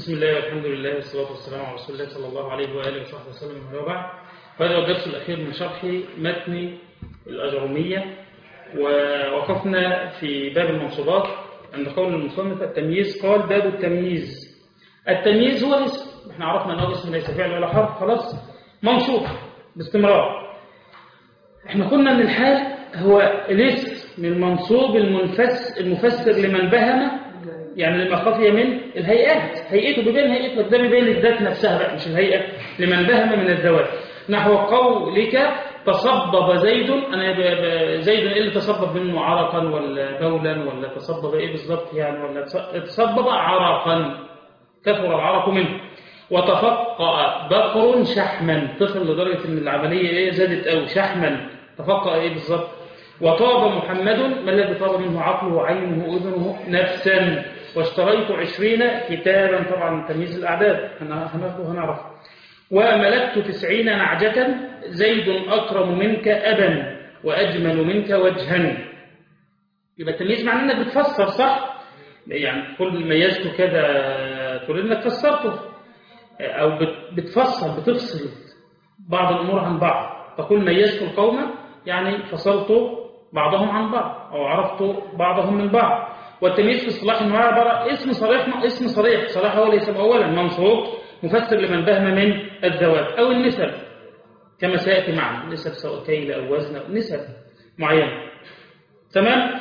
بسم الله والحمد لله والصلاة والسلام على رسول الله صلى الله عليه وآله وصحبه وسلم وبعد وهذا هو الدرس الأخير من شرح متن الأجرمية ووقفنا في باب المنصوبات عند قول المصنف التمييز قال باب التمييز التمييز هو اسم احنا عرفنا أنه اسم ليس فعل ولا حرف خلاص منصوب باستمرار احنا قلنا ان الحال هو الاسم من المنصوب المنفس المفسر لمن بهم يعني لما خفي من الهيئات هيئته بيبين هيئته ده بيبين الذات نفسها بقى مش الهيئة لمن بهم من الذوات نحو قولك تصبب زيد أنا زيد إيه اللي تصبب منه عرقا ولا بولا ولا تصبب إيه بالظبط يعني ولا تصبب عرقا كثر العرق منه وتفقأ بقر شحما طفل لدرجة إن العملية إيه زادت أو شحما تفقأ إيه بالظبط وطاب محمد ما الذي طاب منه عقله عينه أذنه نفسا واشتريت عشرين كتابا طبعا تمييز الأعداد هناخده هنعرف وملكت تسعين نعجة زيد أكرم منك أبا وأجمل منك وجها يبقى التمييز معناه أنك بتفسر صح يعني كل ميزته كده تقول أنك فسرته أو بتفصل بتفصل بعض الأمور عن بعض تقول ميزت القوم يعني فصلت بعضهم عن بعض أو عرفت بعضهم من بعض والتمييز في اصطلاح النوع عبارة اسم صريح اسم صريح صلاح هو ليس أولا منصوب مفسر لمن بهم من الذوات أو النسب كما سيأتي معنا نسب سواء كيل أو وزن أو نسب معينة تمام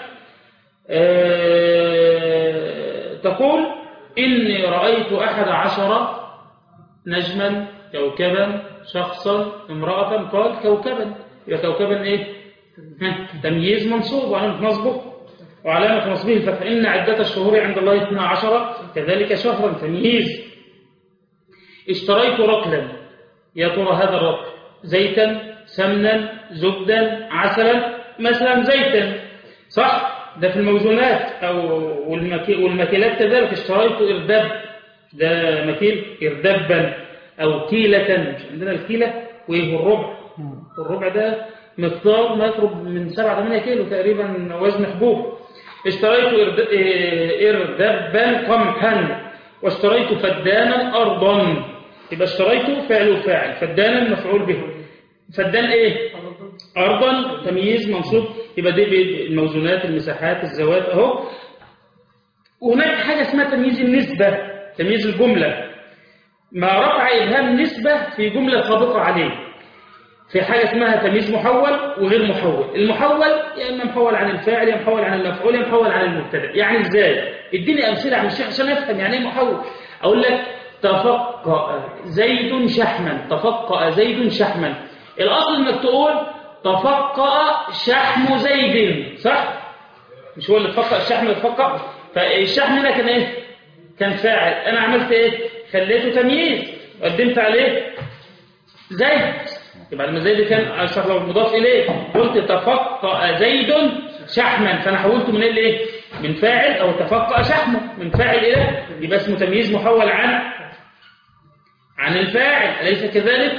أه تقول إني رأيت أحد عشر نجما كوكبا شخصا امرأة قال كوكبا يبقى كوكبا إيه تمييز منصوب وعلامة نصبه وعلامة نصبه الفتح إن عدة الشهور عند الله 12 كذلك شهرا تمييز اشتريت رطلا يا ترى هذا الرطل زيتا سمنا زبدا عسلا مثلا زيتا صح ده في الموزونات أو والمكيلات كذلك اشتريت إردب ده مكيل إردبا أو كيلة مش عندنا الكيلة وإيه الربع الربع ده مقدار ما يقرب من 7 8 كيلو تقريبا وزن حبوب اشتريت إردبا قمحا واشتريت فدانا أرضا يبقى اشتريت فعل وفاعل فدانا مفعول به فدان ايه أرضا تمييز منصوب يبقى دي الموزونات المساحات الزوات اهو وهناك حاجة اسمها تمييز النسبة تمييز الجملة ما رفع إبهام نسبة في جملة سابقة عليه في حاجة اسمها تمييز محول وغير محول المحول يا إما محول عن الفاعل يا محول عن المفعول يا محول عن المبتدا يعني ازاي اديني أمثلة عن الشيخ عشان أفهم يعني ايه محول أقول لك تفقأ زيد شحما تفقأ زيد شحما الأصل إنك تقول تفقأ شحم زيد صح مش هو اللي تفقأ الشحم اللي تفقأ فالشحم هنا كان ايه كان فاعل أنا عملت ايه خليته تمييز قدمت عليه زيد يبقى لما زيد كان أشرف لو مضاف إليه قلت تفقأ زيد شحما فأنا حولته من الايه من فاعل أو تفقأ شحمه من فاعل إلى يبقى اسمه تمييز محول عن عن الفاعل أليس كذلك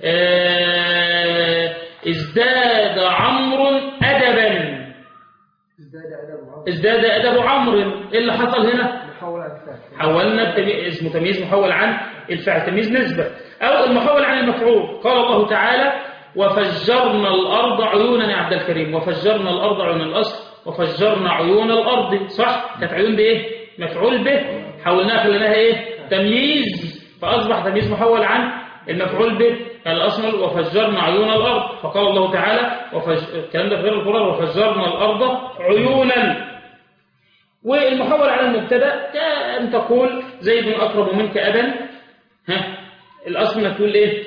آه ازداد عمرو أدبا ازداد أدب عمرو إيه اللي حصل هنا حولنا اسمه تمييز محول عن الفاعل تمييز نسبة أو المحول عن المفعول قال الله تعالى وفجرنا الأرض عيونا يا عبد الكريم وفجرنا الأرض عيون الأصل وفجرنا عيون الأرض صح كانت عيون بإيه مفعول به حولناها خليناها إيه تمييز فأصبح تمييز محول عن المفعول به الأصل وفجرنا عيون الأرض فقال الله تعالى وفج... الكلام ده في غير القرآن وفجرنا الأرض عيونا والمحول على المبتدا كأن تقول زيد أقرب منك أبا ها الأصل انك تقول إيه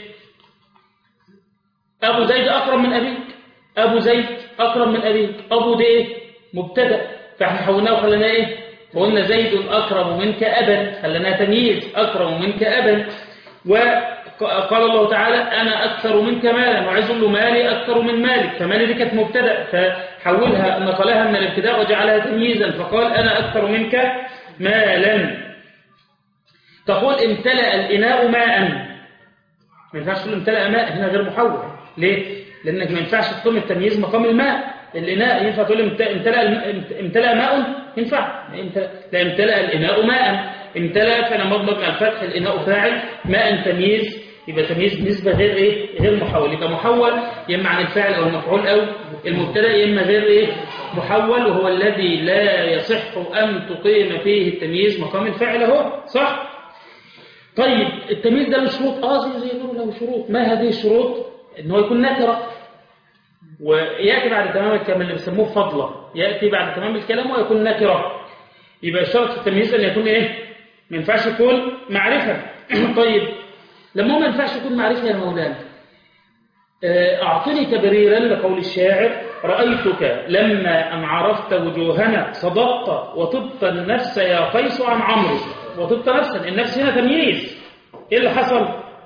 أبو زيد أقرب من أبيك أبو زيد أقرب من أبيك أبو ده إيه مبتدا فاحنا حولناه وخليناه إيه فقلنا زيد أقرب منك أبا خليناه تمييز أقرب منك أبا وقال الله تعالى أنا أكثر منك مالا وعز له مالي أكثر من مالك فمالي دي كانت مبتدا فحولها نقلها من الابتداء وجعلها تمييزا فقال أنا أكثر منك مالا تقول امتلأ الإناء ماء ما ينفعش تقول امتلأ ماء هنا غير محول ليه؟ لأنك ما ينفعش تقوم التمييز مقام الماء الإناء ينفع تقول امتلأ, امتلأ ماء ينفع لا امتلأ الإناء ماء امتلأ فأنا مضمض مع الفتح الإناء فاعل ماء تمييز يبقى تمييز نسبة غير إيه غير محول يبقى محول يا عن الفاعل أو المفعول أو المبتدا يا إما غير إيه محول وهو الذي لا يصح أن تقيم فيه التمييز مقام الفاعل أهو صح طيب التمييز ده له شروط اه زي زي له شروط ما هذه الشروط ان هو يكون نكره وياتي بعد تمام الكلام اللي بيسموه فضله ياتي بعد تمام الكلام ويكون نكره يبقى الشرط في التمييز ان يكون ايه ما ينفعش يكون معرفه طيب لما هو ما ينفعش يكون معرفه يا مولانا اعطني تبريرا لقول الشاعر رايتك لما ان عرفت وجوهنا صدقت وطبت النفس يا قيس عن عمرو وطبت نفسا النفس هنا تمييز ايه اللي حصل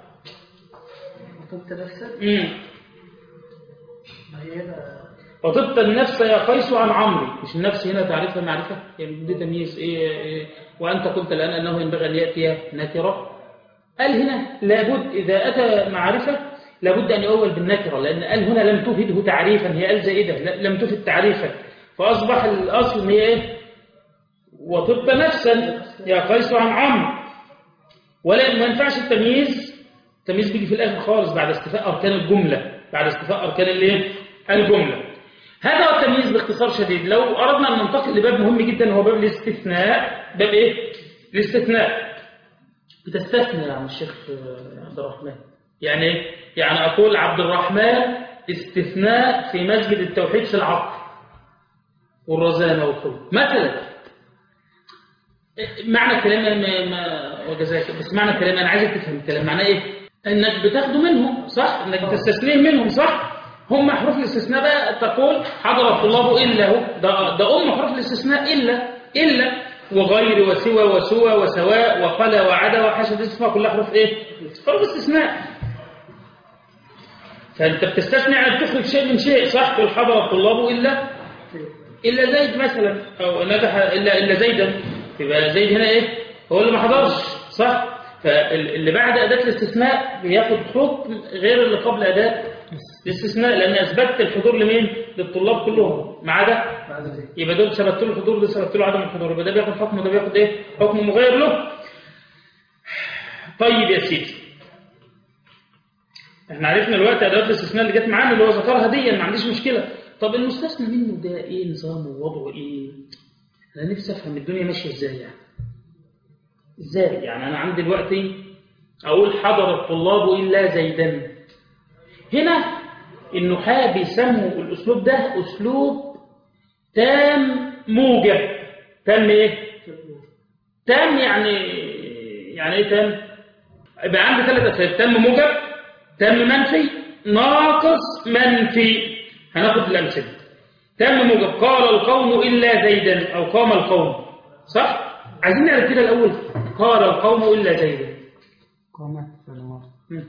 وطبت نفسا امم ما هي هنا وطبت النفس يا قيس عن عمرو مش النفس هنا تعرفها معرفة يعني دي تمييز إيه, إيه وأنت قلت الآن أنه ينبغي أن يأتي نكرة قال هنا لابد إذا أتى معرفة لابد أن يؤول بالنكرة لأن قال هنا لم تفده تعريفا هي قال زائدة لا- لم تفد تعريفا فأصبح الأصل هي إيه وطبت نفسا يا قيس عن عمرو ولا ما ينفعش التمييز التمييز بيجي في الآخر خالص بعد استيفاء أركان الجملة بعد استيفاء أركان الايه الجملة هذا هو التمييز باختصار شديد لو أردنا أن ننتقل لباب مهم جدا هو باب الاستثناء باب إيه؟ الاستثناء بتستثنى يا عم الشيخ عبد الرحمن يعني إيه؟ يعني أقول عبد الرحمن استثناء في مسجد التوحيد في العقل والرزانة والخلق مثلا معنى الكلام ما ما وجزاك بس معنى الكلام انا عايزك تفهم الكلام معناه ايه انك بتاخده منهم صح انك بتستثنيه منهم صح هم حروف الاستثناء بقى تقول حضر الطلاب الا هو ده ده ام حروف الاستثناء الا الا وغير وسوى وسوى وسواء وقل وعدا وحاشا دي اسمها كلها حروف ايه حروف استثناء فانت بتستثني يعني بتخرج شيء من شيء صح تقول حضر الطلاب الا إلا زيد مثلا أو نجح إلا إلا زيدا يبقى زيد هنا إيه هو اللي ما حضرش صح فاللي بعد أداة الاستثناء بياخد حكم غير اللي قبل أداة الاستثناء لأن أثبتت الحضور لمين للطلاب كلهم ما عدا بعد ذلك يبقى دول ثبت له الحضور ده ثبت له عدم الحضور يبقى ده بياخد حكم وده بياخد ايه حكم مغاير له طيب يا سيدي احنا عرفنا دلوقتي ادوات الاستثناء اللي جت معانا اللي هو ذكرها دي ما عنديش مشكله طب المستثنى منه ده ايه نظامه ووضعه ايه انا نفسي افهم الدنيا ماشيه ازاي يعني ازاي يعني انا عندي دلوقتي اقول حضر الطلاب الا زيدا هنا النحاة بيسموا الاسلوب ده اسلوب تام موجب تام ايه تام يعني يعني ايه تام يبقى عندي ثلاث اسئله تام موجب تام منفي ناقص منفي هناخد الامثله تام موجب قال القوم الا زيدا او قام القوم صح عايزين نعرف كده الاول قال القوم الا زيدا قامت سنوات مم.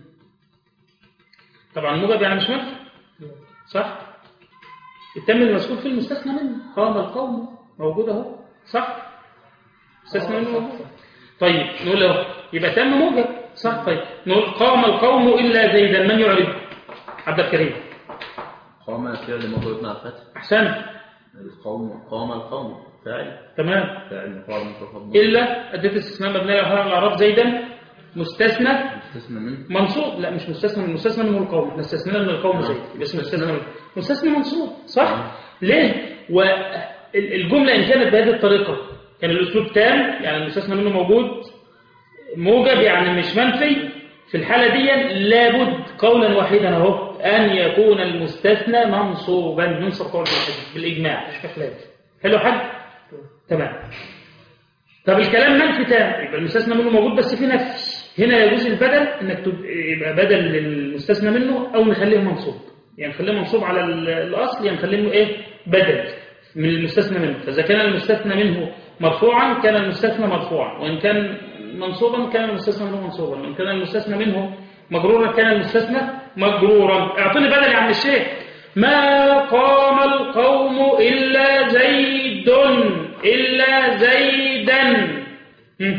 طبعا موجب يعني مش منفي صح التم المذكور في المستثنى منه قام القوم موجود اهو صح استثنى منه موجود طيب نقول له يبقى تم موجب صح طيب نقول قام القوم الا زيدا من يعرف عبد الكريم قام فعل مضروب مع الفتح احسنت القوم قام القوم فاعل تمام فاعل مقام متقدم الا اداه استثناء مبنيه على الاعراب زيدا مستثنى مستثنى منه منصوب لا مش مستثنى من المستثنى منه القوم احنا استثنينا من القوم زيد يبقى اسمه مستثنى منه مستثنى منصوب صح ليه والجمله ان كانت بهذه الطريقه كان الاسلوب تام يعني المستثنى منه موجود موجب يعني مش منفي في الحاله دي لابد قولا واحدا اهو ان يكون المستثنى منصوبا ينصب قولا واحدا بالاجماع مش في خلاف حلو حاج تمام طب الكلام منفي تام يبقى المستثنى منه موجود بس في نفي هنا يجوز البدل انك تب- يبقى بدل للمستثنى منه او نخليه منصوب يعني نخليه منصوب على ال- الاصل يعني نخليه ايه بدل من المستثنى منه فاذا كان المستثنى منه مرفوعا كان المستثنى مرفوعا وان كان منصوبا كان المستثنى منه منصوبا وان كان المستثنى منه مجرورا كان المستثنى مجرورا اعطني بدل يا عم الشيخ ما قام القوم الا زيد الا زيدا هم.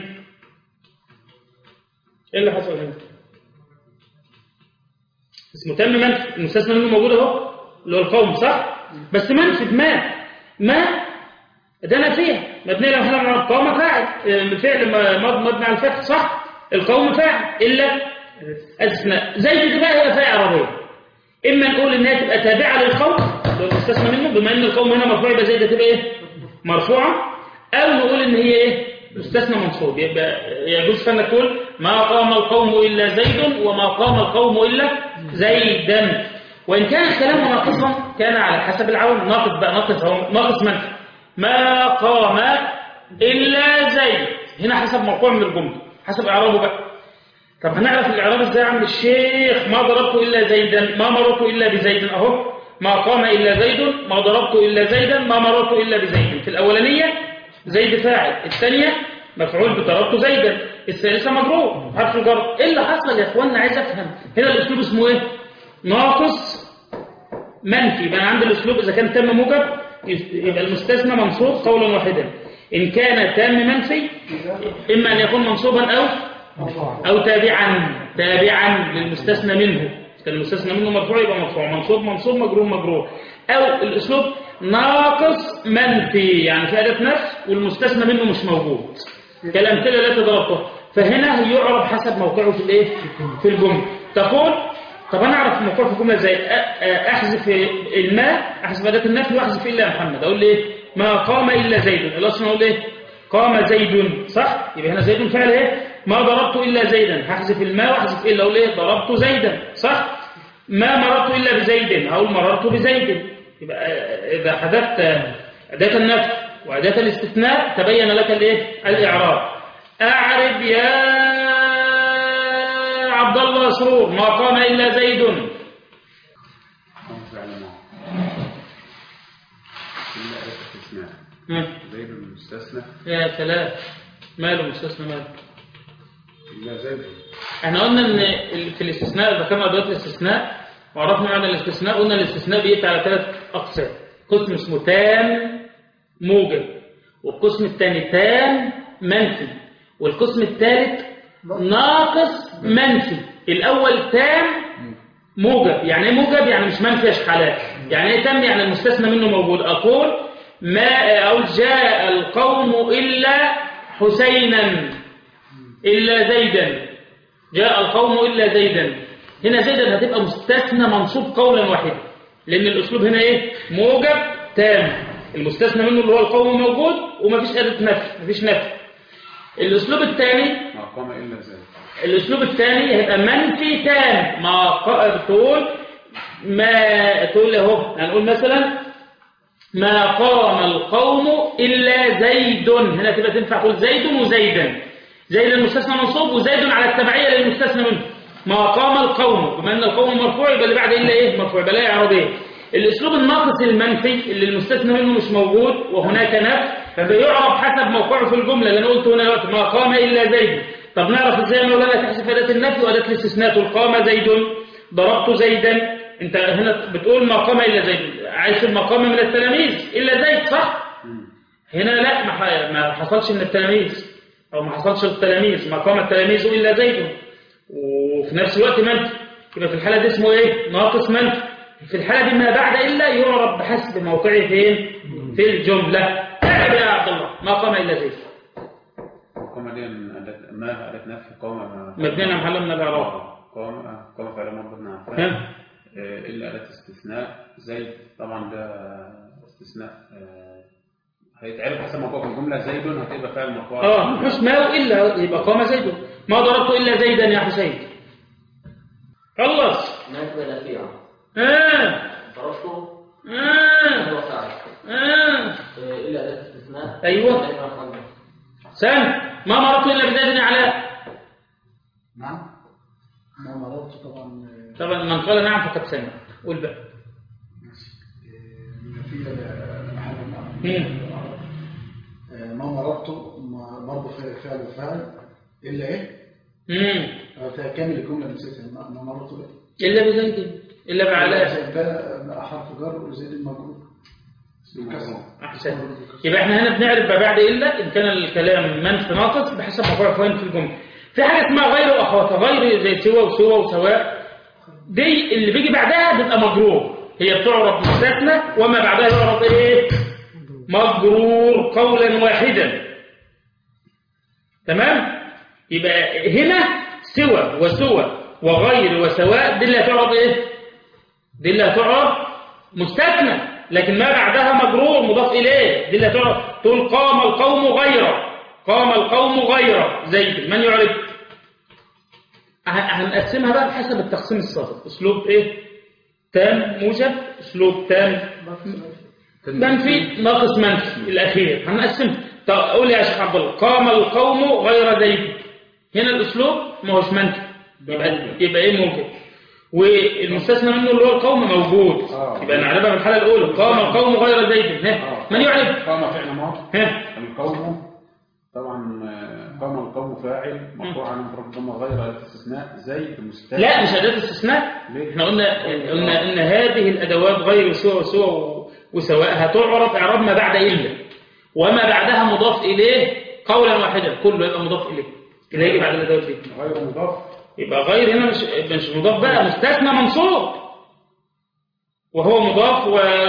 ايه اللي حصل هنا اسمه تم منفي المستثنى منه موجود اهو اللي هو القوم صح بس منفي بما ما ده نافية مبنية لو محل من القوم فاعل آه، فعل م- مض- مبني على الفتح صح القوم فاعل إلا أثناء زيد دي بقى هي فاعل عربية إما نقول إنها تبقى تابعة للقوم لو استثنى منه بما إن القوم هنا مرفوع يبقى زيد تبقى إيه مرفوعة أو نقول إن هي إيه مستثنى منصوب يبقى يجوز فأنا تقول ما قام القوم إلا زيد وما قام القوم إلا زيدا وإن كان الكلام ناقصا كان على حسب العون ناقص بقى ناقص هو ناقص من ما قام إلا زيد هنا حسب موقوع من الجملة حسب إعرابه بقى طب هنعرف الإعراب إزاي يا عم الشيخ ما ضربت إلا زيدا ما مررت إلا بزيد أهو ما قام إلا زيد ما ضربت إلا زيدا ما مررت إلا بزيد في الأولانية زيد فاعل الثانية مفعول بضربت زيدا الثالثة مجرور حرف الجر إيه اللي حصل يا إخوانا عايز أفهم هنا الأسلوب اسمه إيه ناقص منفي يبقى أنا عندي الأسلوب إذا كان تم موجب يبقى المستثنى منصوب قولا واحدا إن كان تام منفي إما أن يكون منصوبا أو أو تابعا تابعا للمستثنى منه كان المستثنى منه مرفوع يبقى مرفوع منصوب منصوب مجرور مجرور أو الأسلوب ناقص منفي يعني في أداة نفس والمستثنى منه مش موجود كالأمثلة التي ضربتها فهنا يعرف حسب موقعه في الإيه في الجملة تقول طب أنا أعرف موقعه في الجملة إزاي أ- أ- أحذف الماء أحذف أداة النفي وأحذف إلا محمد أقول لي إيه ما قام إلا زيد الأصل أقول إيه قام زيد صح يبقى هنا زيد فعل ايه ما ضربت الا زيدا هحذف الماء واحذف الا اقول ايه ضربت زيدا صح ما مررت الا بزيد هقول مررت بزيد يبقى آه، اذا حذفت آه، اداه النفي واداه الاستثناء تبين لك الايه الاعراب اعرب يا عبد الله مسرور ما قام الا زيد فعل معه إلا أداة استثناء مم. زيد المستثنى يا سلام ماله مستثنى ماله إلا زيد احنا قلنا ان ال- في الاستثناء ذكرنا ادوات الاستثناء وعرفنا معنى الاستثناء قلنا الاستثناء بيقطع على ثلاث اقسام قسم اسمه تام موجب والقسم الثاني تام منفي والقسم الثالث ناقص منفي الاول تام موجب يعني ايه موجب يعني مش منفي اشحالات يعني ايه تام يعني المستثنى منه موجود اقول ما او جاء القوم الا حسينا الا زيدا جاء القوم إلا زيدا هنا زيدا هتبقى مستثنى منصوب قولا واحدا لأن الأسلوب هنا إيه موجب تام المستثنى منه اللي هو القوم موجود ومفيش أداة نفي مفيش نفي الأسلوب الثاني ما قام إلا زيد الأسلوب الثاني هيبقى منفي تام ما ق- تقول ما تقول اهو هنقول مثلا ما قام القوم إلا زيد هنا تبقى تنفع تقول زيد وزيدا زيد المستثنى منصوب وزيد على التبعية للمستثنى منه ما قام القوم بما أن القوم مرفوع يبقى اللي بعد إلا إيه مرفوع يبقى لا إعرابية الأسلوب الناقص المنفي اللي المستثنى منه مش موجود وهناك نفي فبيعرف حسب موقعه في الجملة اللي أنا قلته هنا دلوقتي ما قام إلا زيد طب نعرف إزاي يا مولانا تحذف أداة النفي وأداة الاستثناء تقول قام زيد ضربت زيدا أنت هنا بتقول ما قام إلا زيد عايز المقام من التلاميذ إلا زيد صح؟ هنا لا ما ح- ما حصلش من التلاميذ أو ما حصلش التلاميذ ما قام التلاميذ إلا زيد وفي نفس الوقت منفي يبقى في الحالة دي اسمه إيه؟ ناقص منفي في الحالة دي ما بعد إلا يعرف بحسب موقعه فين؟ في الجملة اعرف يا عبد الله ما قام إلا زيد قام دي من أداة ما أداة نفي قام مبنية على محل من الإعراب آه، قام آه، قام فعل مربوط مع فاعل ها؟ آه، إلا أداة استثناء زيد طبعا ده استثناء آه، هيتعرف حسب موقع في الجملة زيد هتبقى فعل مرفوع اه مش ما إلا يبقى قام زيد ما ضربت إلا زيدا يا حسين خلص نسبة نافية آه ضربته آه هو فاعل آه إيه، إلا أداة استثناء أيوة. دائما خلف. سام ما مررت إلا بزيد علاء نعم ما مررت طبعا آه، طبعا من قال نعم فقد سمع قول بقى آه، في محل مم. آه، ما مررت ما- برضه فعل فعل وفاعل الا ايه؟ مم. آه، كامل الجمله نسيتها ما ما مررت ايه؟ إلا بزيد إلا بعلاء زيد ده حرف جر وزيد المجرور كسر أحسن يبقى احنا هنا بنعرف ما بعد إلا إن كان الكلام منفي ناقص بحسب موقع فين في الجملة في حاجة اسمها غير وأخواتها غير زي سوى وسوى وسواء دي اللي بيجي بعدها بيبقى مجرور هي بتعرف مستثنى وما بعدها يعرف ايه مجرور قولا واحدا تمام يبقى هنا سوى وسوى وغير وسواء دي اللي هتعرض ايه دي اللي هتعرض مستثنى لكن ما بعدها مجرور مضاف اليه دي اللي هتعرض تقول قام القوم غيره قام القوم غيره زيد من يعرف ه- هنقسمها بقى بحسب التقسيم السابق اسلوب ايه تام موجب اسلوب تام منفي ناقص منفي الاخير هنقسم طب قول يا شيخ عبد الله قام القوم غير زيد هنا الاسلوب ما هوش منفي يبقى يبقى ايه موجب والمستثنى منه اللي هو القوم موجود آه. يبقى نعرفها من الحاله الاولى قام القوم غير زيد ها من يعرف قام فعل ماضي ها القوم طبعا آه، قام القوم فاعل مرفوع على مفرد ضمه غير الاستثناء زي المستثنى لا مش اداه استثناء ليه؟ احنا قلنا قلنا ان هذه الادوات غير سوى وسوى وسواء هتعرف اعراب ما بعد الا وما بعدها مضاف اليه قولا واحدا كله يبقى مضاف اليه اللي هيجي بعد الادوات دي غير مضاف يبقى غير هنا مش مش مضاف بقى مستثنى منصوب وهو مضاف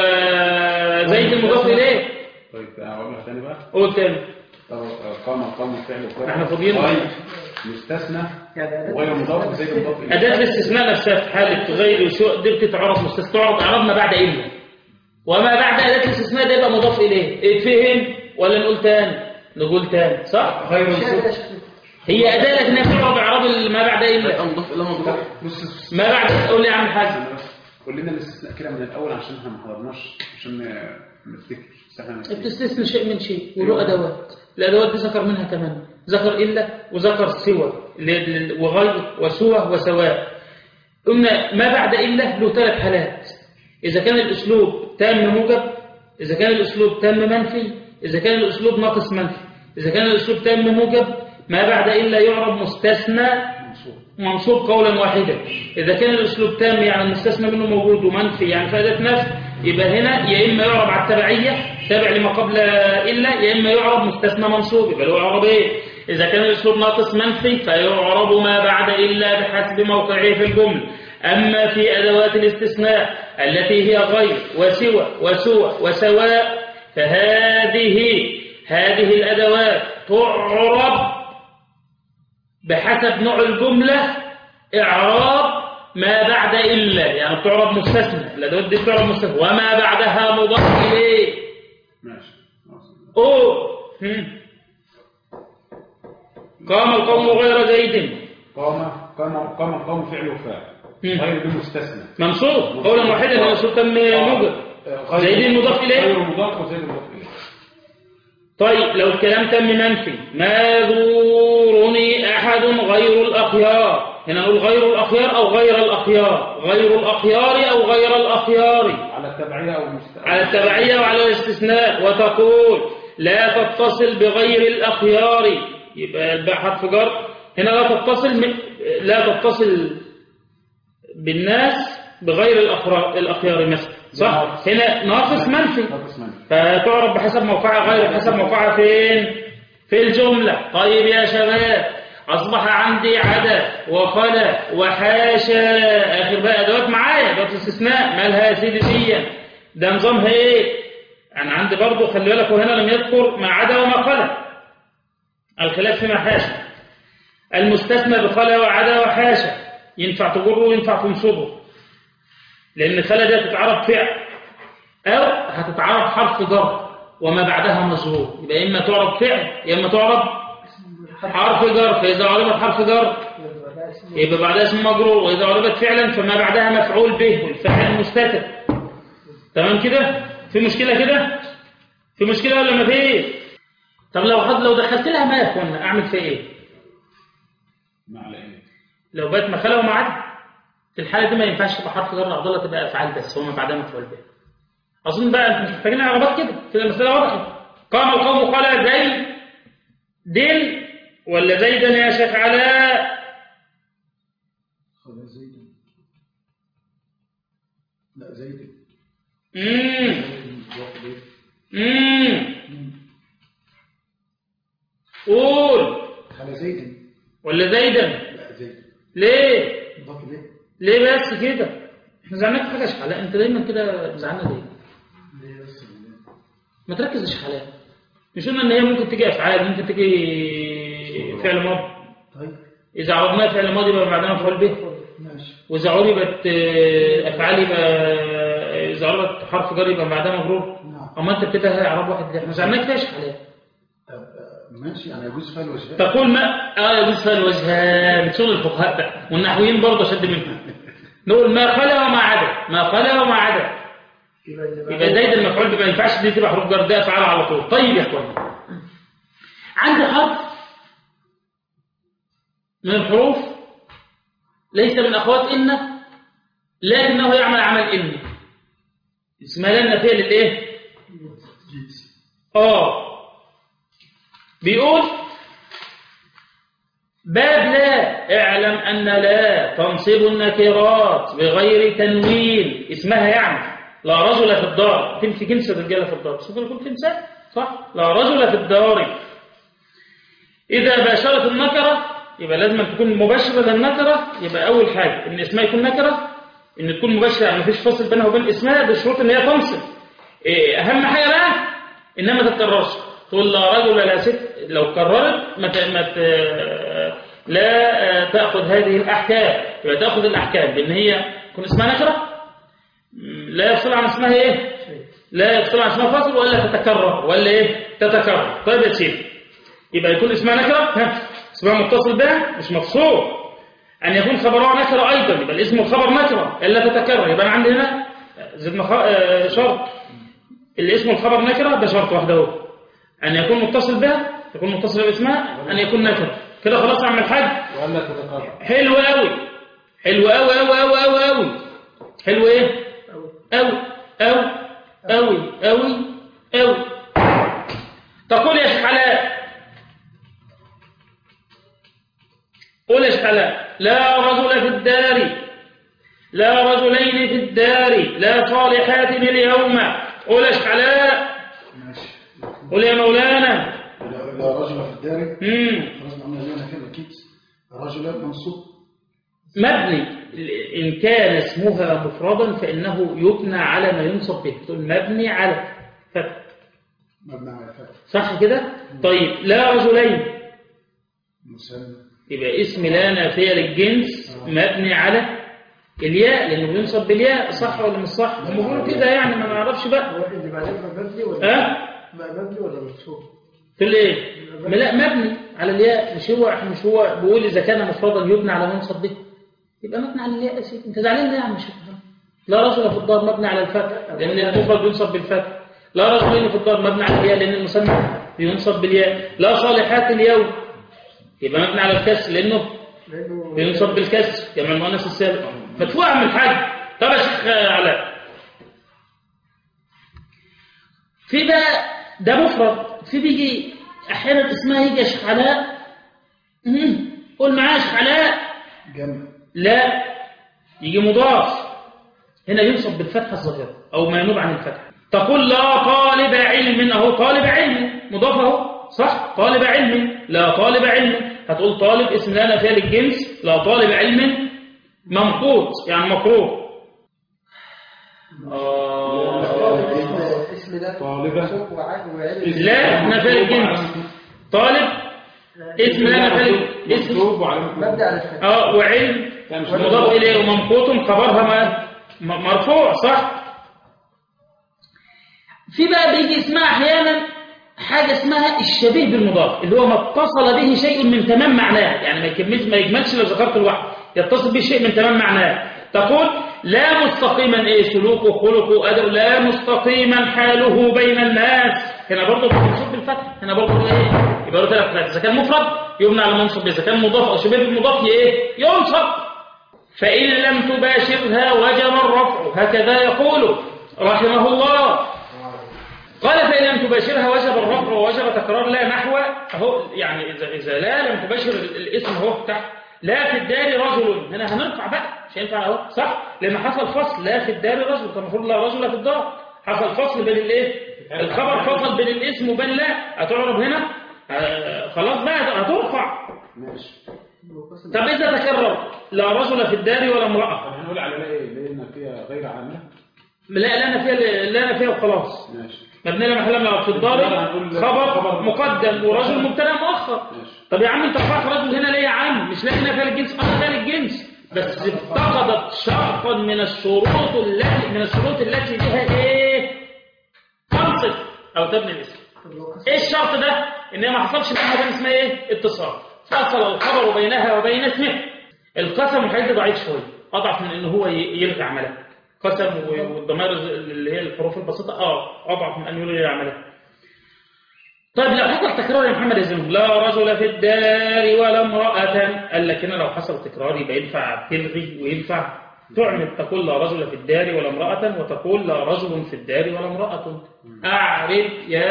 وزيد المضاف اليه طيب اقول لك تاني بقى قول تاني طب آه، قام القوم فعل وفاعل احنا فاضيين. غير مستثنى وغير مضاف زي المضاف اليه أداة الاستثناء نفسها في حالة غير وسوء دي بتتعرف مستثنى تعرف إعراب ما بعد إلا وما بعد أداة الاستثناء ده يبقى مضاف إليه اتفهم ولا نقول تاني نقول تاني صح غير مضاف هي أداة لكنها بتعرف إعراب ما بعد إلا يبقى مضاف الى مضاف بص بص ما بعد قول لي يا عم الحاج استنى بس قول لنا الاستثناء كده من الاول عشان احنا ما حضرناش عشان ن- نفتكر بس احنا نفتكر. بتستثني شيء من شيء وله أدوات الأدوات دي ذكر منها كمان ذكر إلا وذكر سوى ل- ل- وغير وسوى وسواء قلنا ما بعد إلا له ثلاث حالات إذا كان الأسلوب تام موجب إذا كان الأسلوب تام منفي إذا كان الأسلوب ناقص منفي إذا كان الأسلوب تام موجب ما بعد إلا يعرب مستثنى منصوب قولا واحدا إذا كان الأسلوب تام يعني المستثنى منه موجود ومنفي يعني فائدة نفي يبقى هنا يا إما يعرب على التبعية تابع لما قبل إلا يا إما يعرب مستثنى منصوب يبقى له يعرب إيه إذا كان الأسلوب ناقص منفي فيعرب ما بعد إلا بحسب موقعه في الجملة أما في أدوات الاستثناء التي هي غير وسوى وسوى وسواء فهذه هذه الأدوات تعرب بحسب نوع الجملة إعراب ما بعد إلا يعني بتعرب مستثنى الأدوات دي بتعرب مستثنى وما بعدها مضاف إليه ماشي خلاص. أوه هم. قام القوم غير زيد قام قام قام القوم فعل وفاعل مم. غير بمستثنى منصوب قولا واحدا لأن الأسلوب تم موجب آه، زيد المضاف إليه غير مضاف وزيد المضاف اليه طيب لو الكلام تم منفي ما ذورني أحد غير الأخيار هنا نقول غير الأخيار أو غير الأخيار غير الأخيار أو غير الأخيار على التبعيه او المست... على التبعية وعلى الاستثناء وتقول لا تتصل بغير الأخيار يبقى الباء حرف جر هنا لا تتصل م... لا تتصل بالناس بغير الأخرا- الأخيار مثلا صح هنا ناقص منفي ناقص منفي فتعرف بحسب موقعها غير بحسب موقعها فين في الجملة طيب يا شباب أصبح عندي عدا وخلا وحاشا آخر بقى أدوات معايا أدوات استثناء مالها يا سيدي دي ده نظامها إيه أنا عندي برضو خلي بالك وهنا لم يذكر ما عدا وما خلا الخلاف فيما حاشا المستثنى بخلا وعدا وحاشا ينفع تجره وينفع تنصبه لأن خلا دي تتعرف فعل أو هتتعرف حرف جر وما بعدها مجرور يبقى إما تعرب فعل يا إما تعرب حرف جر فإذا عربت حرف جر يبقى بعدها اسم مجرور وإذا عربت فعلا فما بعدها مفعول به والفاعل مستتر تمام كده في مشكلة كده في مشكلة ولا ما فيش طب لو حد لو دخلت لها ما يكون أعمل فيها إيه ما على ايه لو بقت مخالة ومعاد في الحالة دي ما ينفعش تبقى حرف جر عبد الله تبقى أفعال بس وما بعدها مفعول به أظن بقى أنتم مش محتاجين عربات كده كده المسألة واضحة قام القوم قال زي دل ولا زيدا يا شيخ علاء خلاص زيد لا زيد امم مضاف إليه. امم قول خلا زيد ولا زيدا لا زيد ليه مضاف إليه ليه بس كده احنا زعلانك في حاجه يا شيخ علاء انت دايما كده زعلنا ليه ليه بس ما تركزش عليها مش قلنا ان هي ممكن تيجي افعال ممكن تيجي فعل ماضي طيب اذا عرضناها فعل ماضي يبقى بعدها مفعول به ماشي واذا عربت آه، افعال يبقى اذا عربت حرف جر يبقى بعدها مجرور نعم اما انت بتبقى اعراب واحد ليه؟ احنا زعلناك فيش عليها طب آه، ماشي يعني يجوز فعل وجهان تقول ما اه يجوز فيها الوجهان شغل الفقهاء بقى والنحويين برضه شد منهم نقول ما خلا وما عدا ما خلا وما عدا يبقى زايد المفعول ما ينفعش دي تبقى حروف جر ده افعال على طول طيب يا اخوان عندي حرف من الحروف ليس من اخوات ان لكنه يعمل عمل ان اسمها لا النافيه للايه اه بيقول باب لا اعلم أن لا تنصب النكرات بغير تنوين اسمها يعني لا رجل في الدار تمشي كنسة رجالة في الدار شوف يقول كنسة صح لا رجل في الدار إذا باشرت النكرة يبقى لازم أن تكون مباشرة للنكرة يبقى أول حاجة إن اسمها يكون نكرة إن تكون مباشرة يعني مفيش فاصل بينها وبين اسمها بشروط إن هي تنصب إيه، أهم حاجة بقى إنها ما تتكررش تقول لا رجل لا ست لو كررت ما ت... ما ت... لا آه، تأخذ هذه الأحكام يبقى تأخذ الأحكام لأن هي يكون اسمها نكرة م، لا يفصل عن اسمها إيه لا يفصل عن اسمها فاصل ولا تتكرر ولا إيه تتكرر طيب يا سيدي يبقى يكون اسمها نكرة ها اسمها متصل بها مش مفصول أن يكون خبرها نكرة أيضا يبقى الاسم والخبر نكرة إلا تتكرر يبقى أنا عندي هنا زدنا خ... آه، شرط الاسم والخبر نكرة ده شرط واحد اهو أن يكون متصل بها يكون متصل باسمها أن يكون نكرة كده خلاص يا عم الحاج ولا تتكرر حلو قوي حلو قوي قوي قوي قوي قوي حلو ايه قوي قوي قوي قوي قوي تقول يا شيخ علاء قول يا شيخ علاء لا رجل في الدار لا رجلين في الدار لا صالحات اليوم قول يا شيخ علاء ماشي قول يا مولانا لا لا رجل في الدار امم خلاص عملنا لنا كده اكيد رجل منصوب مبني إن كان اسمها مفردا فإنه يبنى على ما ينصب به تقول مبني على فتح مبنى على الفتح صح كده طيب لا رجلين مسلم يبقى اسم لا نافية للجنس مبني على الياء لأنه بينصب بالياء صح ولا مش صح هم بيقولوا كده يعني ما نعرفش بقى واحد اللي بعدين بقى مبني ولا ها بقى مبني ولا منصوب؟ تقول ايه ما لا مبني على الياء مش هو مش هو بيقول إذا كان مفردا يبنى على منصب به يبقى مبني على الياء يا سيدي انت زعلان ليه يا عم شيخ لا رجل في الدار مبني على الفتح لأن المفرد بينصب بالفتح لا رجلين في الدار مبني على الياء لأن المسمى بينصب بالياء لا صالحات اليوم يبقى مبني على الكسر لأنه لأنه بينصب بالكسر جمع المؤنث السابق مدفوع من الحاج طب يا شيخ علاء في بقى ده مفرد في بيجي احيانا اسمها يجي يا شيخ علاء مم. قول معايا يا شيخ علاء جمع لا يجي مضاف هنا ينصب بالفتحة الظاهرة أو ما ينوب عن الفتحة تقول لا طالب علم أهو طالب علم مضاف أهو صح طالب علم لا طالب علم هتقول طالب اسم لا نافية للجنس لا طالب علم ممقوت يعني مكروه آه. اسم اسم ده طالبة. منصوب وعاد وعلم لا نافية للجنس طالب اسم لا نافية لل- اسم مكتوب وعلامة مبني على الفتح اه وعلم لا، مش مضاف إليه وممقوت خبرها ما م- مرفوع صح في بقى بيجي اسمها أحيانا حاجة اسمها الشبيه بالمضاف اللي هو ما اتصل به شيء من تمام معناه يعني ما يكملش ما يجملش لو ذكرت الواحد يتصل به شيء من تمام معناه تقول لا مستقيما ايه سلوكه خلقه أدب لا مستقيما حاله بين الناس هنا برضه منصوب بالفتح هنا برضه ايه يبقى له ثلاث حالات اذا كان مفرد يبنى على منصب اذا كان مضاف او شبيه بالمضاف ايه ينصب فإن لم تباشرها وجب الرفع هكذا يقول رحمه الله قال فإن لم تباشرها وجب الرفع ووجب تكرار لا نحو أهو يعني إذا, إذا لا لم تباشر الاسم هو تحت لا في الدار رجل هنا هنرفع بقى مش هينفع اهو صح لأن حصل فصل لا في الدار رجل كان المفروض لا رجل في الدار حصل فصل بين الايه الخبر فصل بين الاسم وبين لا هتعرب هنا آه، خلاص بقى هترفع ماشي طب إذا تكرر لا رجل في الدار ولا امرأة هنقول على لا ايه لان فيها غير عامة لا لا أنا فيها لا أنا فيها وخلاص ماشي مبني لا محل من في الضارب خبر مقدم ورجل مبتدا مؤخر طب يا عم انت رفعت رجل هنا ليه يا عم مش لاقي هنا فعل الجنس اه فعل الجنس بس افتقدت شرطا من الشروط التي من الشروط التي بها ايه تنصف او تبني الاسم ايه الشرط ده ان هي ما حصلش بينها وبين اسمها ايه اتصال فصل الخبر بينها وبين اسمه القسم الحقيقي ضعيف شويه اضعف من ان هو ي- يلغي عملها قسم و- والضمائر اللي هي الحروف البسيطه اه اضعف من ان يلغي عملها طيب لو حصل تكرار يا محمد يزن لا رجل في الدار ولا امرأة قال لك هنا لو حصل تكرار يبقى ينفع تلغي وينفع تعمل تقول لا رجل في الدار ولا امرأة وتقول لا رجل في الدار ولا امرأة أعرف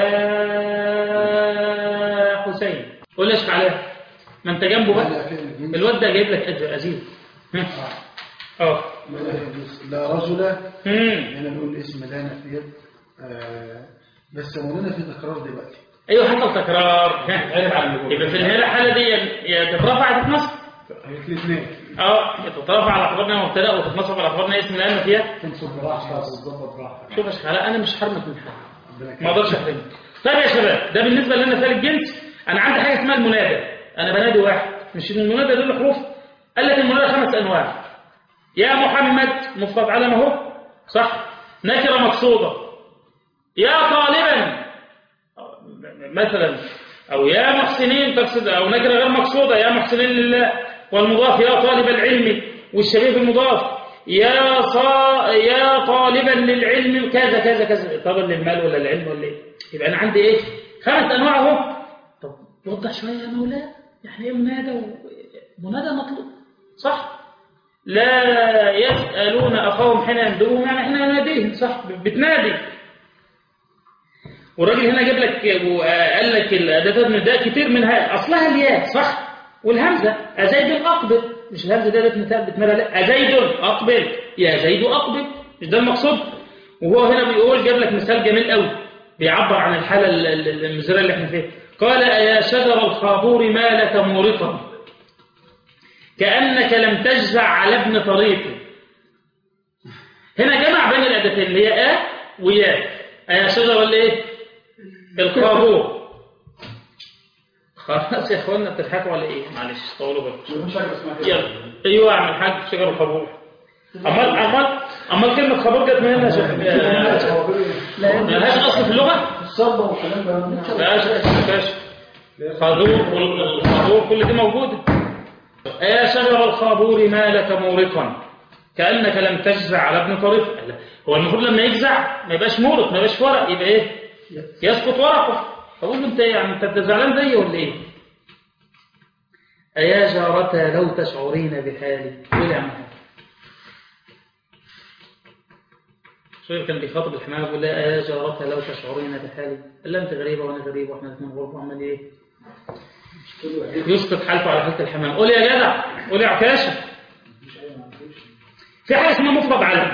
يا حسين قول ليش عليها ما انت جنبه بقى لا فعل الجنس الواد ده جايب لك أجر أزيد اه لا فعل الجنس. لا رجل مم. هنا نقول اسم لا نفيت آه بس مولانا في تكرار دلوقتي ايوه حصل تكرار عيب على اللي يبقى في الهنا الحاله دي يا تترفع يا تتنصب الاثنين اه تترفع على اخبارنا مبتدا وتتنصب على اخبارنا اسم الان فيها تنصب براحتك وتظبط براحتك شوف يا شيخ علاء انا مش حرمك من حاجه ربنا ما يكرمك. اقدرش احرمك طيب يا شباب ده بالنسبه لنا مثال الجنس انا عندي حاجه اسمها المنادى انا بنادي واحد مش المنادى دول حروف قال لك المنادى خمس انواع يا محمد مفرد علم اهو صح نكره مقصوده يا طالبا مثلا او يا محسنين تقصد او نكره غير مقصوده يا محسنين لله والمضاف يا طالب العلم والشبيه بالمضاف يا صا يا طالبا للعلم كذا كذا كذا طالبا للمال ولا العلم ولا ايه يبقى انا عندي ايه خمس انواع اهو طب وضح شويه يا مولانا يعني ايه منادى و- منادى مطلوب صح لا يسالون اخاهم حين يندبهم يعني حين يناديهم صح بتنادي والراجل هنا جاب لك وقال لك الاداه النداء كتير منها اصلها الياء صح والهمزه ازيد اقبل مش الهمزه ده ده مثال بتملى لا ازيد اقبل يا زيد اقبل مش ده المقصود وهو هنا بيقول جاب لك مثال جميل قوي بيعبر عن الحاله ال- ال- المزريه اللي احنا فيها قال يا شجر الخابور ما لك مورقا كانك لم تجزع على ابن طريق هنا جمع بين الاداتين اللي هي ا ويا يا شجر الايه الخابور خلاص يا اخوانا بتضحكوا على ايه معلش طولوا بالكم مفيش حاجه اسمها كده يلا ايوه اعمل حاجه شجر الخابور امال امال امال كلمه خابور جت منين يا شيخ لا ملهاش اصل في اللغه الصربة والكلام ده ملهاش ملهاش خازور والخابور كل دي موجوده يا شجر الخابور ما لك مورقا كانك لم تجزع على ابن طريق لا. هو المفروض لما يجزع ما يبقاش مورق ما يبقاش ورق يبقى ايه يسقط ورقه فقول له انت ايه يعني انت زعلان زيي ولا ايه أيا جارتا لو تشعرين بحالي قول يا عم شوف كان بيخاطب الحمام يقول لها أيا جارتا لو تشعرين بحالي قال لها أنت غريبة وأنا غريب وإحنا الاثنين غرب وعمل إيه يسقط حالته على حالة الحمام قول يا جدع قول يا عكاشة في حاجة اسمها مفرد علم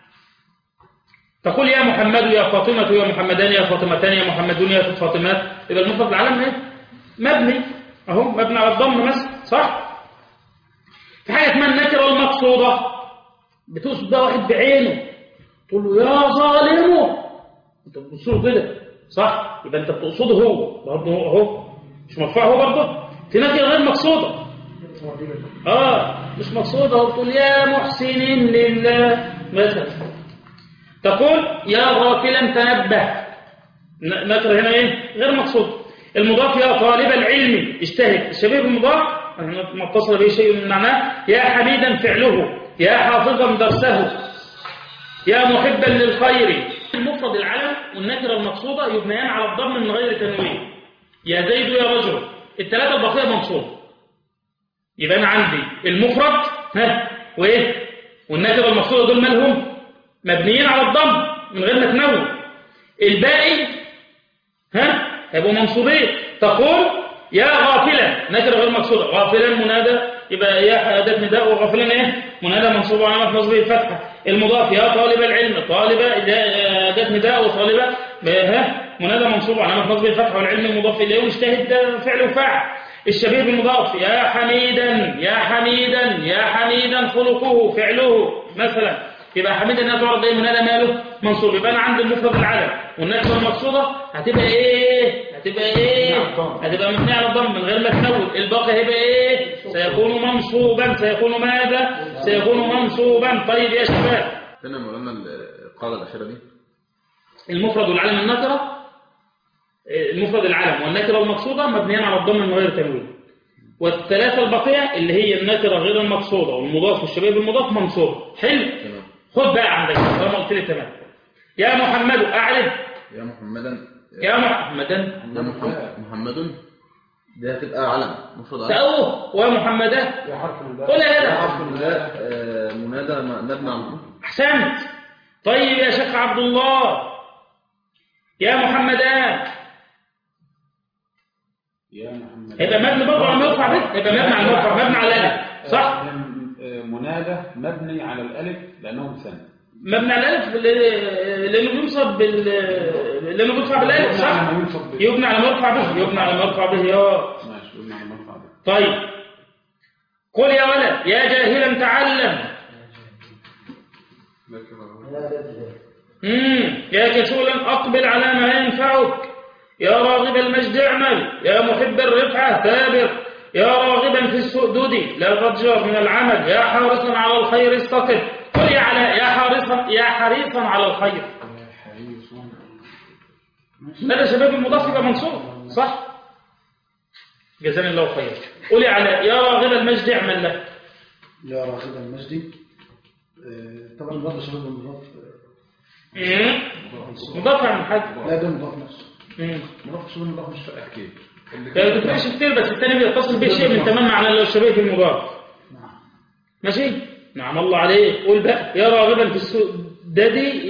تقول يا محمد يا فاطمة يا محمدان يا فاطمتان يا محمدون يا فاطمات يبقى المفرد العلم ايه مبني اهو مبني على الضم مثلا صح في حاجة اسمها النكرة المقصودة بتقصد بقى واحد بعينه تقول له يا ظالم انت بتبص له كده صح يبقى انت بتقصده هو برضه هو اهو مش مرفوع هو برضه في نكرة غير مقصودة اه مش مقصودة هو بتقول يا محسنين لله مثلا تقول يا غافلا تنبه ن- نكرة هنا ايه غير مقصود المضاف يا طالب العلم اجتهد الشبيه بالمضاف ما اتصل به شيء من معناه يا حميدا فعله يا حافظا درسه يا محبا للخير المفرد العلم والنكرة المقصودة يبنيان على الضم من غير تنوين يا زيد يا رجل الثلاثة الباقية منصوب يبقى أنا عندي المفرد ها وإيه والنكرة المقصودة دول مالهم مبنيين على الضم من غير ما تنون الباقي ها هيبقوا منصوبين تقول يا غافلا نكره غير مقصوده غافلا منادى يبقى يا أداة نداء وغافلا ايه منادى منصوب علامة نصبه الفتحة المضاف يا طالب العلم طالبة أداة نداء وطالبة ها منادى منصوب علامة نصبه الفتحة والعلم المضاف إليه واجتهد ده فعل وفاعل الشبيه بالمضاف يا حميدا يا حميدا يا حميدا خلقه فعله مثلا يبقى حميدة انها تعرض ايه منادى ماله منصوب يبقى انا عندي المفرد العلم والنكره المقصوده هتبقى ايه هتبقى ايه هتبقى مبنيه على الضم من غير ما تنون الباقي هيبقى ايه سيكون منصوبا سيكون ماذا سيكون منصوبا طيب يا شباب هنا مولانا القاعدة الأخيرة دي المفرد والعلم النكره المفرد العلم والنكره المقصوده مبنيان على الضم من غير تنوين والثلاثه الباقيه اللي هي النكره غير المقصوده والمضاف والشبيه بالمضاف منصوب حلو تمام خد بقى عندك طالما قلت لي تمام يا محمد اعرف يا محمدا يا محمدا يا محمد محمد دي هتبقى علم مفرد علم تأوه ومحمدا يا حرف من قل هذا حرف لا آه، منادى مبنى على الضم. احسنت طيب يا شيخ عبد الله يا محمدان يا محمد هيبقى مبني برضه على المرفع ده هيبقى مبني على المرفع مبني على الالف صح آه، منادى مبني على الألف لأنه مثنى مبني على الالف ل- لانه بينصب بال لانه بيرفع بالالف صح مبني على منصب به. يبنى على مرفع به يبنى على مرفع به يا ماشي قلنا على مرفع به طيب قل يا ولد يا جاهلا تعلم مم. يا كسولا أقبل على ما ينفعك يا راغب المجد اعمل يا محب الرفعة ثابر يا راغبا في السؤدد لا تضجر من العمل يا حارصا على الخير استقم قل يا علاء يا حارصا يا حريصا على الخير ماذا شباب المضاف يبقى منصوب صح جزاني الله خير قل يا علاء يا راغب المجد اعمل له يا راغب المجدي آه، طبعا برضه شباب المضاف مم. مضاف عن حاجة لا ده مضاف نفسه مم. مضاف شباب المضاف مش فارق كتير لا بتفرقش كتير بس الثاني بيتصل به شيء من تمام معنى لو الشبيه في المضاف نعم ماشي نعم الله عليك قول بقى يا راغبا في السؤدد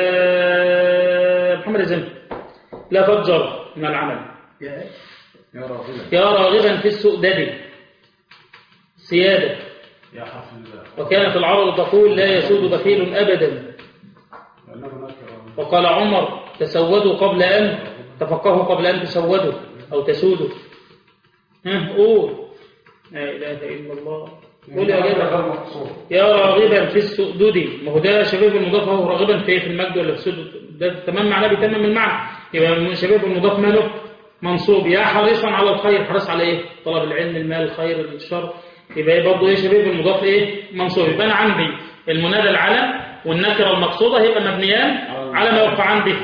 يا محمد الزمن لا تضجر من العمل يا إيه؟ يا راغبا يا راغبا في السؤدد سيادة يا حرف الباء وكانت العرب تقول لا يسود بخيل أبدا لأنه نكرة وقال عمر تسودوا قبل أن تفقهوا قبل أن تسودوا أو تسودوا ها قول لا إله إلا الله قول يا جدع يا راغبا في السؤدد ما هو ده شباب المضاف هو راغبا في إيه؟ في المجد ولا في السؤدد ده تمام معناه بيتمم المعنى يبقى شباب المضاف ماله منصوب يا حريصا على الخير حريص على ايه طلب العلم المال الخير الشر يبقى برضه ايه شباب المضاف ايه منصوب يبقى انا عندي المنادى العلم والنكره المقصوده هيبقى مبنيان على ما يرفعان به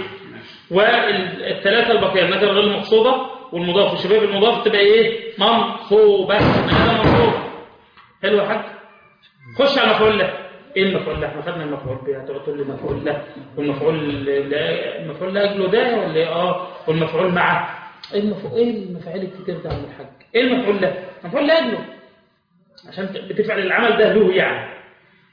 والثلاثه الباقيه النكره غير المقصوده والمضاف وشباب المضاف تبقى ايه منصوبه منادى منصوب حلو يا حاج خش على مفعول له ايه المفعول له احنا خدنا المفعول به هتقعد تقول لي مفعول له والمفعول لا المفعول لاجله ده ولا إيه؟ اه والمفعول معه ايه المفعول ايه المفاعيل الكتير ده يا عم الحاج ايه المفعول له المفعول لاجله عشان بتفعل العمل ده له يعني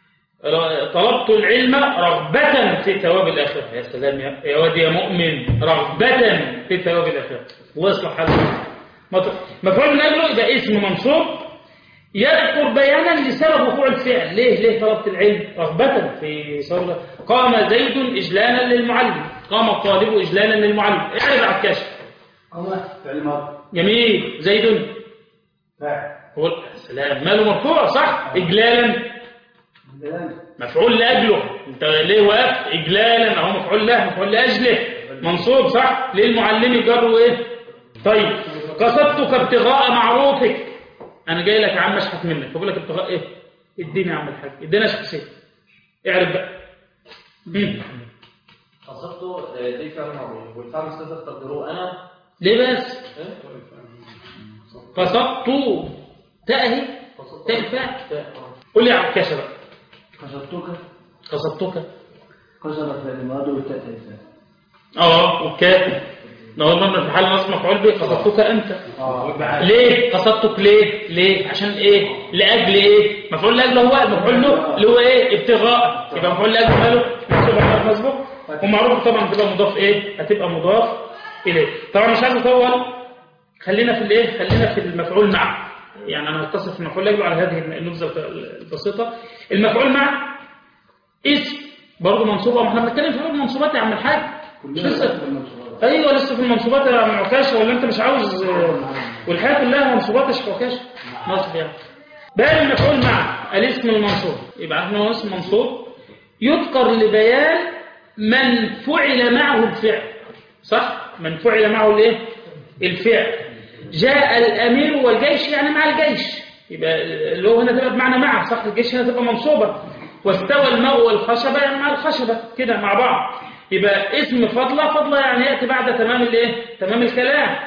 طلبت العلم رغبة في ثواب الآخرة يا سلام يا يا واد يا مؤمن رغبة في ثواب الآخرة الله يصلح حالك مفعول من أجله يبقى اسم منصوب يذكر بيانا لسبب وقوع الفعل ليه ليه طلبت العلم رغبة في صورة قام زيد إجلالا للمعلم قام الطالب إجلالا للمعلم اعرف على الكشف الله فعل ماضي جميل زيد فاعل هو سلام ماله مرفوع صح إجلالا كلام مفعول لأجله انت ليه واقف إجلالا أهو مفعول له مفعول لأجله منصوب صح ليه المعلم جر ايه طيب قصدتك ابتغاء معروفك انا جاي لك يا عم اشحت منك بقول لك ابتغاء ايه اديني يا عم الحاج ادينا شخصيه اعرف بقى مم. قصدته آه، دي فعل ماضي والفعل مستتر تقدروه انا ليه بس إيه؟ قصدت تأهي قصدت تأهي فعل فعل. قول لي يا عكاشة بقى قصدتك قصدتك قصد فعل ماضي والتاء فعل اه والكاتب لو ضمن في حال نصب مفعول به قصدتك انت اه ليه قصدتك ليه ليه عشان ايه لاجل ايه مفعول لاجل هو المفعول له اللي هو ايه ابتغاء يبقى مفعول لاجل ماله منصوب على مسبوق ومعروف طبعا تبقى مضاف ايه هتبقى مضاف اليه طبعا مش عايز اطول خلينا في الايه خلينا في المفعول مع يعني انا هتصف في المفعول لاجل على هذه النبذه البسيطه المفعول مع اسم برضه منصوبه ما احنا بنتكلم في المنصوبات يا عم الحاج مش لسه ايوه لسه في المنصوبات يا عم عكاشه ولا انت مش عاوز والحياه كلها منصوبات يا شيخ عكاشه نصب يعني بقى المفعول مع الاسم المنصوب يبقى احنا هو اسم منصوب يذكر لبيان من فعل معه الفعل صح من فعل معه الايه الفعل جاء الامير والجيش يعني مع الجيش يبقى اللي هو هنا تبقى بمعنى مع صح الجيش هنا تبقى منصوبه واستوى الماء والخشبه يعني مع الخشبه كده مع بعض يبقى اسم فضله فضله يعني ياتي بعد تمام الايه تمام الكلام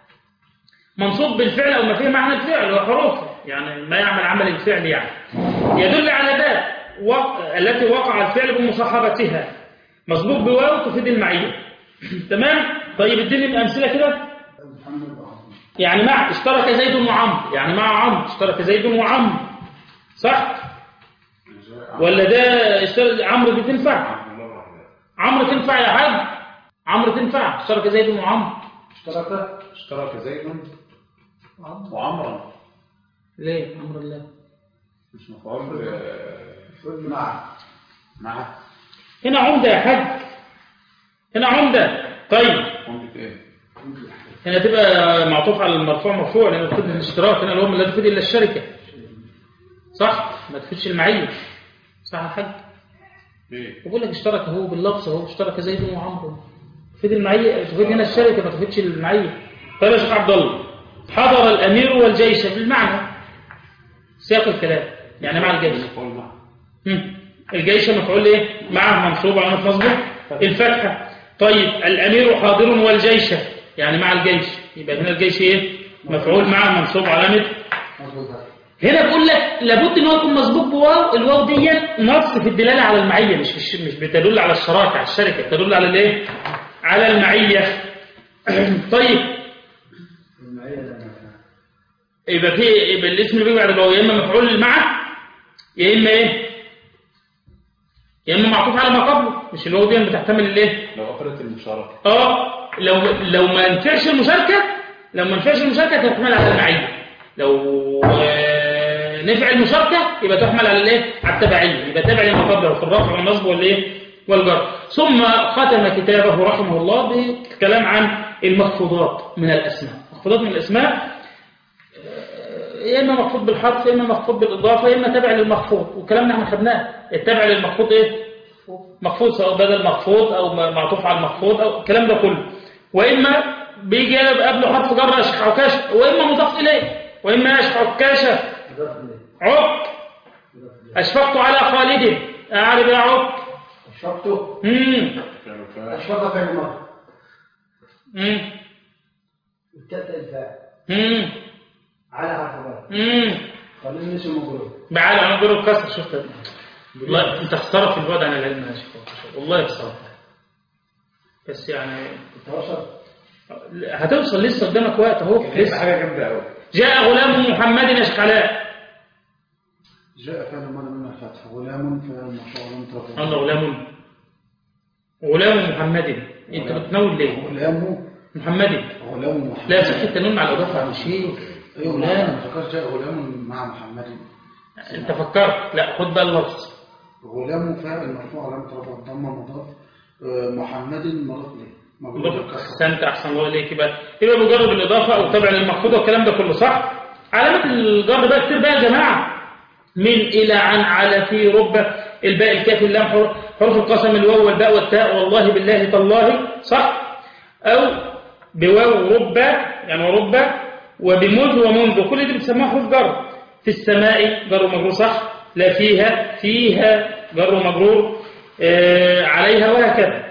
منصوب بالفعل او ما فيه معنى الفعل وحروفه يعني ما يعمل عمل الفعل يعني يدل على ذات وق... التي وقع الفعل بمصاحبتها مسبوق بواو تفيد المعيه تمام طيب اديني الامثله كده محمد وعمر يعني مع اشترك زيد وعمرو يعني مع عمرو اشترك زيد وعمرو صح ولا ده اشترك عمرو دي تنفع عمرو تنفع يا حاج عمرو تنفع اشترك زيد وعمرو اشترك اشترك زيد وعمرا ليه عمرو الله مش مفعول آه، مع مع هنا عمده يا حاج هنا عمده طيب عمدة ايه؟ هنا تبقى معطوف على المرفوع مرفوع لأنه تفيد الاشتراك هنا اللي هو لا تفيد إلا الشركة صح ما تفيدش المعية صح يا حاج ليه؟ بقول لك اشترك هو باللفظ هو اشترك زيد وعمرو تفيد المعية تفيد هنا الشركة ما تفيدش المعية طيب يا شيخ عبد الله حضر الأمير والجيش بالمعنى سياق الكلام يعني مع الجيش مفعول مع مم. الجيش مفعول ايه معه منصوب على نصبه الفتحة طيب الأمير حاضر والجيش يعني مع الجيش يبقى هنا الجيش ايه مفعول معه منصوب علامة مظبوط ده. هنا بقول لك لابد ان هو يكون مسبوق بواو الواو دي نص في الدلاله على المعيه مش مش, مش بتدل على الشراكه على الشركه بتدل على الايه على المعيه طيب المعية لا نفع يبقى في يبقى الاسم اللي بيجي بعد الواو يا اما مفعول مع يا اما ايه يا اما معطوف على ما قبله مش الواو دي بتحتمل الايه لو أخرت المشاركة اه لو لو ما نفعش المشاركه لو ما نفعش المشاركه تحمل على المعيه لو آه، نفع المشاركه يبقى تحمل على الايه على التبعيه يبقى تابع لما قبله في الرفع والنصب والايه والجر ثم ختم كتابه رحمه الله بالكلام عن المخفوضات من الاسماء المخفوضات من الاسماء آه، يا اما مخفوض بالحرف يا اما مخفوض بالاضافه يا اما تابع للمخفوض والكلام ده احنا خدناه التابع للمخفوض ايه مخفوض سواء بدل مخفوض او م- معطوف على المخفوض او الكلام ده كله واما بيجي قبله حرف جر اشح عكاشه واما مضاف اليه واما اشح عكاشه مضاف إليه عك اشفقت على خالد اعرف يا عك أشفقته امم فعل وفاعل. أشفق في المرء امم والتالتة الفاعل امم على حرف بار امم خلينا نسي مجرور بعد انا اقول الكسر شفت والله انت خساره في البعد عن العلم يا شيخ والله خساره بس يعني التواصل هتوصل لسه قدامك وقت اهو دي لسه حاجة جامدة أوي جاء غلام محمد يا شيخ علاء جاء فعل ماضي من الفتح غلام فعل مرفوع علامة الله رفعه غلام غلام محمد انت بتنول ليه غلام محمد غلام محمد لا صح التنون مع الاضافه يا شيخ ايوه غلام غلام فكرت جاء غلام مع محمد انت فكرت لا خد بقى اللفظ غلام فاعل مرفوع علامة رفعه الضمة مضاف آه، محمد مضاف ليه مجرور بالكسر احسنت احسن الله عليك يبقى يبقى مجرد الاضافه او تبع للمخفوض والكلام ده كله صح علامات الجر بقى كتير بقى يا جماعه من الى عن على في رب الباء الكاف اللام حر- حروف القسم الواو والباء والتاء والله بالله تالله صح او بواو رب يعني رب وبمذ ومنذ كل دي بتسموها حروف جر في السماء جر ومجرور صح لا فيها فيها جر ومجرور آه عليها وهكذا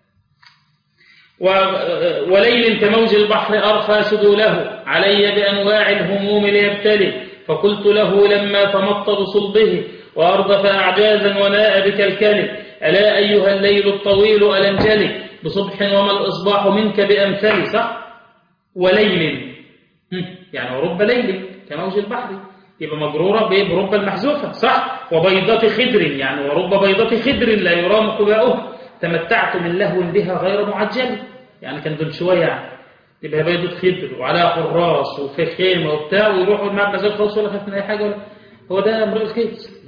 و- وليل كموج البحر أرخى سدوله علي بأنواع الهموم ليبتلي فقلت له لما تمط بصلبه وأردف أعجازا وناء بك الكلم ألا أيها الليل الطويل ألنجلي بصبح وما الإصباح منك بأمثل صح وليل هم، يعني ورب ليل كموج البحر يبقى مجرورة بإيه؟ برب المحذوفة صح وبيضة خدر يعني ورب بيضة خدر لا يرام قباؤه تمتعت من لهو بها غير معجل يعني كان دول شوية يعني يبقى بيضة خدر وعلى حراس وفي خيمة وبتاع ويروحوا المعبد زي الخلاص ولا خاف من أي حاجة ولا هو ده امرؤ الكيس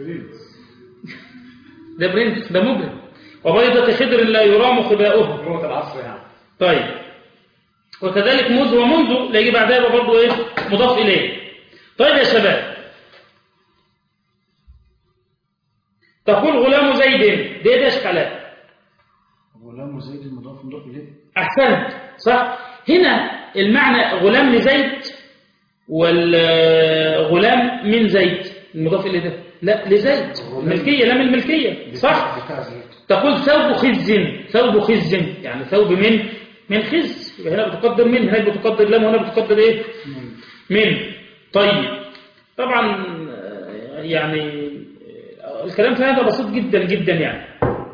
ده برنس ده مجرم وبيضة خدر لا يرام خباؤه لغة العصر يعني طيب وكذلك مذ ومنذ اللي يجي بعدها يبقى برضه ايه مضاف اليه طيب يا شباب تقول غلام زيد دي ده اشكالات غلام زيد المضاف مضاف اليه أحسنت صح هنا المعنى غلام لزيد والغلام من زيد المضاف إليه ده لا لزيد الملكية لا من الملكية صح بتاع زيد تقول ثوب خز ثوب خز يعني ثوب من من خز يبقى هنا بتقدر من هناك بتقدر لام وهنا بتقدر ايه من طيب طبعا آه، يعني آه، الكلام في هذا بسيط جدا جدا يعني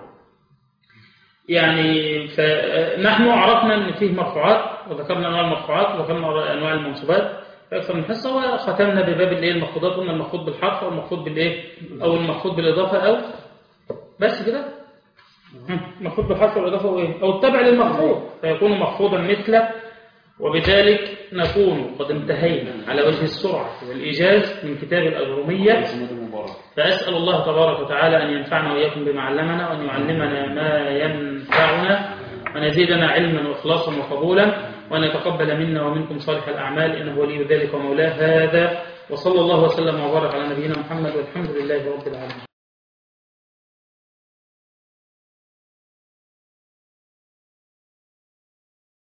يعني فنحن عرفنا ان فيه مرفوعات وذكرنا انواع المرفوعات وذكرنا انواع المنصوبات في اكثر من حصه وختمنا بباب الايه المخفوضات قلنا المخفوض بالحرف او المخفوض بالايه او المخفوض بالاضافه او بس كده هم، مخفوض بالحرف والاضافه وايه او التبع للمخفوض فيكون مخفوضا مثله وبذلك نكون قد انتهينا على وجه السرعه والايجاز من كتاب الاجروميه اسمه المبارك فأسأل الله تبارك وتعالى أن ينفعنا وإياكم بما علمنا وأن يعلمنا ما ينفعنا وأن يزيدنا علما وإخلاصا وقبولا وأن يتقبل منا ومنكم صالح الأعمال إنه ولي ذلك ومولاه هذا وصلى الله وسلم وبارك على نبينا محمد والحمد لله رب العالمين